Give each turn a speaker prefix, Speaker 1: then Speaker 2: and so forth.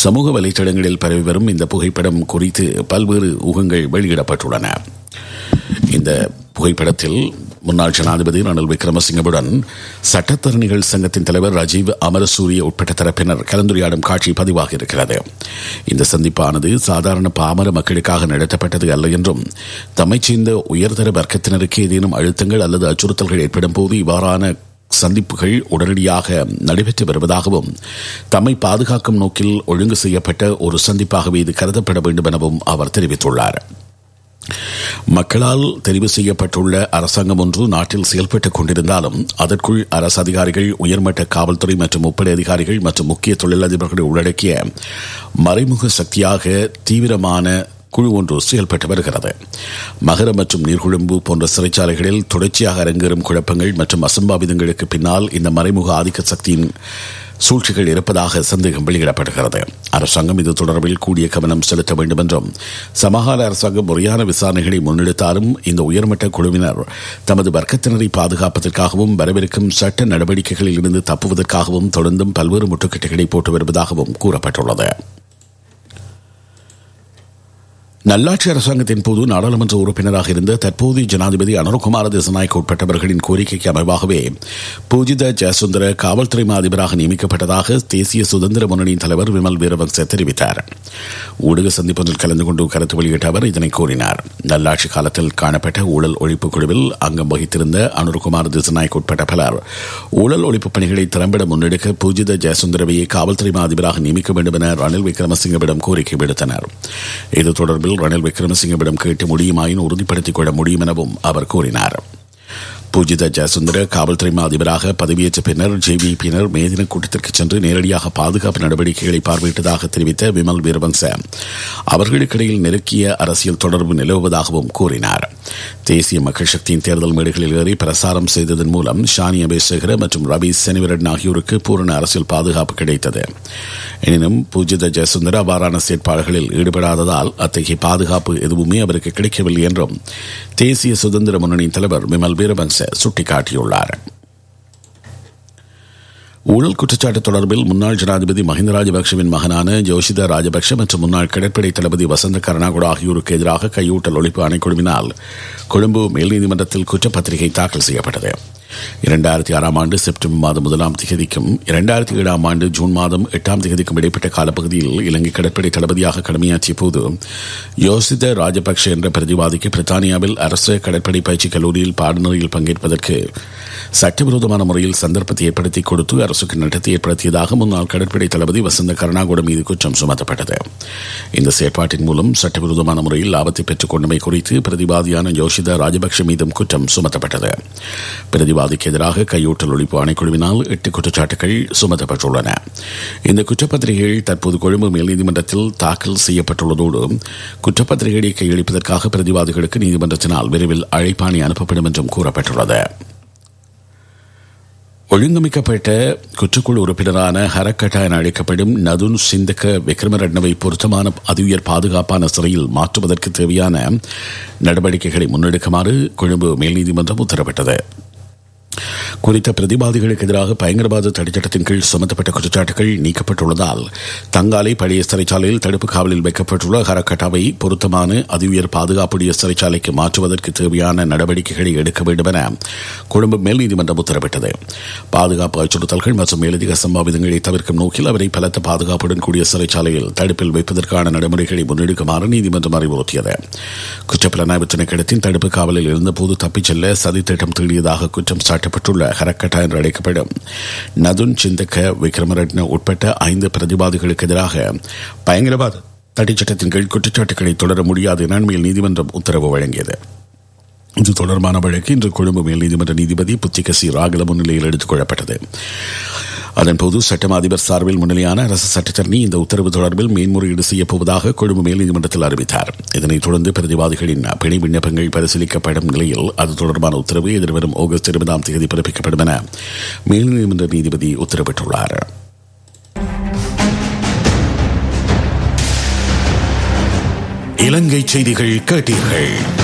Speaker 1: சமூக வலைத்தளங்களில் பரவி வரும் இந்த புகைப்படம் குறித்து பல்வேறு ஊகங்கள் வெளியிடப்பட்டுள்ளன இந்த புகைப்படத்தில் முன்னாள் ஜனாதிபதி ரணில் விக்ரமசிங்கவுடன் சட்டத்தரணிகள் சங்கத்தின் தலைவர் ராஜீவ் அமரசூரிய உட்பட்ட தரப்பினர் கலந்துரையாடும் காட்சி பதிவாக இருக்கிறது இந்த சந்திப்பானது சாதாரண பாமர மக்களுக்காக நடத்தப்பட்டது அல்ல என்றும் தம்மைச் சேர்ந்த உயர்தர வர்க்கத்தினருக்கு ஏதேனும் அழுத்தங்கள் அல்லது அச்சுறுத்தல்கள் ஏற்படும் போது இவ்வாறான சந்திப்புகள் உடனடியாக நடைபெற்று வருவதாகவும் தம்மை பாதுகாக்கும் நோக்கில் ஒழுங்கு செய்யப்பட்ட ஒரு சந்திப்பாகவே இது கருதப்பட வேண்டும் எனவும் அவர் தெரிவித்துள்ளார் மக்களால் தெரிவு செய்யப்பட்டுள்ள அரசாங்கம் ஒன்று நாட்டில் செயல்பட்டுக் கொண்டிருந்தாலும் அதற்குள் அரசு அதிகாரிகள் உயர்மட்ட காவல்துறை மற்றும் முப்படை அதிகாரிகள் மற்றும் முக்கிய தொழிலதிபர்களை உள்ளடக்கிய மறைமுக சக்தியாக தீவிரமான குழு ஒன்று செயல்பட்டு வருகிறது மகர மற்றும் நீர்குழம்பு போன்ற சிறைச்சாலைகளில் தொடர்ச்சியாக அரங்கேறும் குழப்பங்கள் மற்றும் அசம்பாவிதங்களுக்கு பின்னால் இந்த மறைமுக ஆதிக்க சக்தியின் சூழ்ச்சிகள் இருப்பதாக சந்தேகம் வெளியிடப்படுகிறது அரசாங்கம் இது தொடர்பில் கூடிய கவனம் செலுத்த வேண்டும் என்றும் சமகால அரசாங்கம் முறையான விசாரணைகளை முன்னெடுத்தாலும் இந்த உயர்மட்ட குழுவினர் தமது வர்க்கத்தினரை பாதுகாப்பதற்காகவும் வரவிருக்கும் சட்ட நடவடிக்கைகளில் இருந்து தப்புவதற்காகவும் தொடர்ந்தும் பல்வேறு முட்டுக்கட்டைகளை போட்டு வருவதாகவும் கூறப்பட்டுள்ளது நல்லாட்சி அரசாங்கத்தின் போது நாடாளுமன்ற உறுப்பினராக இருந்த தற்போதைய ஜனாதிபதி அனுர்குமார திசநாயக் உட்பட்டவர்களின் கோரிக்கைக்கு அமைவாகவே பூஜித ஜெயசுந்தர காவல்துறை அதிபராக நியமிக்கப்பட்டதாக தேசிய சுதந்திர முன்னணியின் தலைவர் விமல் வீரவன்ச தெரிவித்தார் ஊடக சந்திப்பொன்றில் கலந்து கொண்டு கருத்து வெளியிட்ட அவர் இதனை கூறினார் நல்லாட்சி காலத்தில் காணப்பட்ட ஊழல் ஒழிப்பு குழுவில் அங்கம் வகித்திருந்த அனுர்குமார் திசநாயக் உட்பட்ட பலர் ஊழல் ஒழிப்பு பணிகளை திறம்பட முன்னெடுக்க பூஜித ஜெயசுந்தரவையை காவல்துறை அதிபராக நியமிக்க வேண்டும் என ரணில் விக்ரமசிங்கவிடம் கோரிக்கை விடுத்தனர் இது தொடர்பில் ரணில் விக்ரமசிங்கவிடம் கேட்டு முடியுமாயின் உறுதிப்படுத்திக் கொள்ள முடியும் எனவும் அவர் கூறினார் பூஜித ஜெயசுந்தர காவல்துறை அதிபராக பதவியேற்ற பின்னர் ஜேவிபியினர் மேதின கூட்டத்திற்கு சென்று நேரடியாக பாதுகாப்பு நடவடிக்கைகளை பார்வையிட்டதாக தெரிவித்த விமல் வீரவன்ச அவர்களுக்கிடையில் நெருக்கிய அரசியல் தொடர்பு நிலவுவதாகவும் கூறினார் தேசிய மக்கள் சக்தியின் தேர்தல் மேடைகளில் ஏறி பிரசாரம் செய்ததன் மூலம் ஷானி அபேசேகர மற்றும் ரவி செனிவரன் ஆகியோருக்கு பூரண அரசியல் பாதுகாப்பு கிடைத்தது எனினும் பூஜித ஜெயசுந்தர அவ்வாறான செயற்பாடுகளில் ஈடுபடாததால் அத்தகைய பாதுகாப்பு எதுவுமே அவருக்கு கிடைக்கவில்லை என்றும் தேசிய சுதந்திர முன்னணியின் தலைவர் விமல் வீரவன்ச சுட்டிக்காட்டியுள்ளார் ஊழல் குற்றச்சாட்டு தொடர்பில் முன்னாள் ஜனாதிபதி மஹிந்த ராஜபக்சவின் மகனான ஜோஷிதா ராஜபக்ஷ மற்றும் முன்னாள் கடற்படை தளபதி வசந்த கருணாகுடா ஆகியோருக்கு எதிராக கையூட்டல் ஒழிப்பு ஆணைக்குழுவினால் கொழும்பு மேல் நீதிமன்றத்தில் குற்றப்பத்திரிகை தாக்கல் செய்யப்பட்டது இரண்டாயிரத்தி ஆறாம் ஆண்டு செப்டம்பர் மாதம் முதலாம் திகதிக்கும் இரண்டாயிரத்தி ஏழாம் ஆண்டு ஜூன் மாதம் எட்டாம் திகதிக்கும் இடைப்பட்ட காலப்பகுதியில் இலங்கை கடற்படை தளபதியாக கடமையாற்றிய போது யோசித ராஜபக்ஷ என்ற பிரதிவாதிக்கு பிரித்தானியாவில் அரசு கடற்படை பயிற்சி கல்லூரியில் பாடநெறியில் பங்கேற்பதற்கு சட்டவிரோதமான முறையில் சந்தர்ப்பத்தை ஏற்படுத்தி கொடுத்து அரசுக்கு நடத்தி ஏற்படுத்தியதாக முன்னாள் கடற்படை தளபதி வசந்த கருணாகுட மீது குற்றம் சுமத்தப்பட்டது இந்த செயற்பாட்டின் மூலம் சட்டவிரோதமான முறையில் லாபத்தை பெற்றுக் கொண்டமை குறித்து பிரதிவாதியான யோஷிதா ராஜபக்ஷ மீதும் குற்றம் சுமத்தப்பட்டது பிரதிவாதிக்கு எதிராக கையூட்டல் ஒழிப்பு ஆணைக்குழுவினால் எட்டு குற்றச்சாட்டுகள் சுமத்தப்பட்டுள்ளன இந்த குற்றப்பத்திரிகைகள் தற்போது கொழும்பு மேல் நீதிமன்றத்தில் தாக்கல் செய்யப்பட்டுள்ளதோடு குற்றப்பத்திரிகைகளை கையளிப்பதற்காக பிரதிவாதிகளுக்கு நீதிமன்றத்தினால் விரைவில் அழைப்பாணி அனுப்பப்படும் என்றும் கூறப்பட்டுள்ளது ஒழுங்கமைக்கப்பட்ட குற்றக்குழு உறுப்பினரான ஹரக்கட்டா என அழைக்கப்படும் நதுன் சிந்தக விக்ரமரட்னவை பொருத்தமான அதிஉயர் பாதுகாப்பான சிறையில் மாற்றுவதற்கு தேவையான நடவடிக்கைகளை முன்னெடுக்குமாறு கொழும்பு மேல் நீதிமன்றம் உத்தரவிட்டது குறித்த பிரதிவாதிகளுக்கு எதிராக பயங்கரவாத தடைச்சட்டத்தின் கீழ் சுமத்தப்பட்ட குற்றச்சாட்டுகள் நீக்கப்பட்டுள்ளதால் தங்காலை பழைய சிறைச்சாலையில் தடுப்பு காவலில் வைக்கப்பட்டுள்ள ஹரக்கட்டாவை பொருத்தமான அதிஉயர் பாதுகாப்புடைய சிறைச்சாலைக்கு மாற்றுவதற்கு தேவையான நடவடிக்கைகளை எடுக்க வேண்டும் என கொழும்பு மேல் நீதிமன்றம் உத்தரவிட்டது பாதுகாப்பு அச்சுறுத்தல்கள் மற்றும் மேலதிக சம்பாவிதங்களை தவிர்க்கும் நோக்கில் அவரை பலத்த பாதுகாப்புடன் கூடிய சிறைச்சாலையில் தடுப்பில் வைப்பதற்கான நடைமுறைகளை முன்னெடுக்குமாறு நீதிமன்றம் அறிவுறுத்தியது குற்றப்புலனாய்வு திணைக்களத்தின் தடுப்பு காவலில் இருந்தபோது தப்பிச் செல்ல சதித்திட்டம் தீடியதாக குற்றம் சாட்டப்பட்டுள்ள ஹரக்கட்டா என்று அழைக்கப்படும் நதுன் சிந்தக்க விக்ரமரட்ன உட்பட்ட ஐந்து பிரதிவாதிகளுக்கு எதிராக பயங்கரவாத தடைச்சட்டத்தின் கீழ் குற்றச்சாட்டுகளை தொடர முடியாது என அண்மையில் நீதிமன்றம் உத்தரவு வழங்கியது இது தொடர்பான வழக்கு இன்று கொழும்பு மேல் நீதிமன்ற நீதிபதி புத்திகசி ராகல முன்னிலையில் எடுத்துக் கொள்ளப்பட்டது அதன்போது சட்டம் அதிபர் சார்பில் முன்னிலையான அரசு சட்டத்தரணி இந்த உத்தரவு தொடர்பில் மேன்முறையீடு செய்யப்போவதாக கொழும்பு மேல் நீதிமன்றத்தில் அறிவித்தார் இதனைத் தொடர்ந்து பிரதிவாதிகளின் பிணை விண்ணப்பங்கள் பரிசீலிக்கப்படும் நிலையில் அது தொடர்பான உத்தரவு எதிர்வரும் ஆகஸ்ட் இருபதாம் தேதி பிறப்பிக்கப்படும் என மேல் நீதிமன்ற நீதிபதி உத்தரவிட்டுள்ளார் இலங்கை செய்திகள் கேட்டீர்கள்